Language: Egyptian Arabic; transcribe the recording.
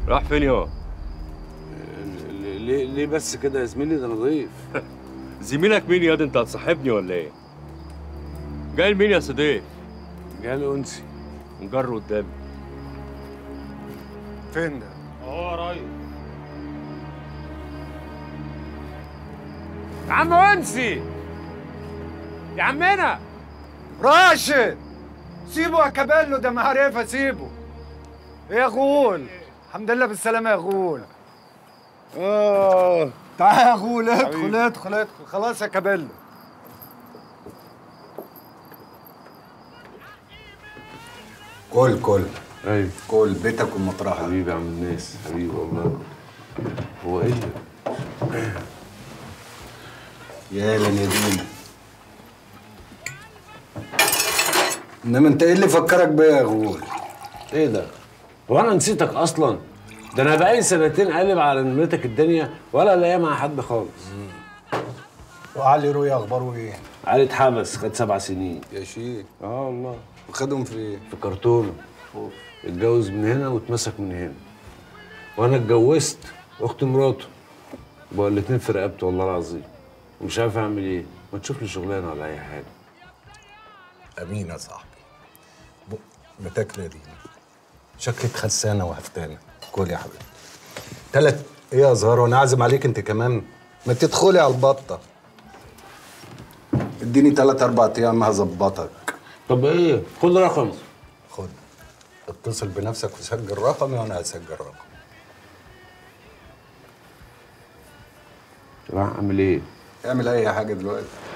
راح فين يا ليه ليه بس كده يا زميلي ده انا ضيف زميلك مين يا دي انت هتصاحبني ولا ايه جاي لمين يا صديق جالي انسي نجر قدامي فين ده؟ اه يا ريس يا عم انسي يا عمنا راشد سيبه يا كابيلو ده معرفة سيبه ايه يا غول الحمد لله بالسلامة يا غول اه تعال يا غول ادخل ادخل ادخل خلاص يا كابيلو كل كل ايوه كل بيتك ومطرحك حبيبي يا عم الناس حبيبي والله هو ايه ده؟ يا لندينا انما انت ايه اللي فكرك بيا يا غول ايه ده؟ هو انا نسيتك اصلا؟ ده انا بقالي سنتين قالب على نمرتك الدنيا ولا لاقيها مع حد خالص وعلي روي اخباره ايه علي اتحبس خد سبع سنين يا شيخ اه والله وخدهم في ايه في كرتونه اتجوز من هنا واتمسك من هنا وانا اتجوزت اخت مراته بقى الاتنين في رقبته والله العظيم ومش عارف اعمل ايه ما تشوف لي شغلانه ولا اي حاجه امين يا صاحبي بتاكل دي شكلك خسانه وهفتانه كل يا حبيبي تلات ايه يا زهر وانا عازم عليك انت كمان ما تدخلي على البطه اديني تلات اربع ايام هظبطك طب ايه خد رقم خد اتصل بنفسك وسجل رقمي وانا هسجل رقمي راح اعمل ايه اعمل اي حاجه دلوقتي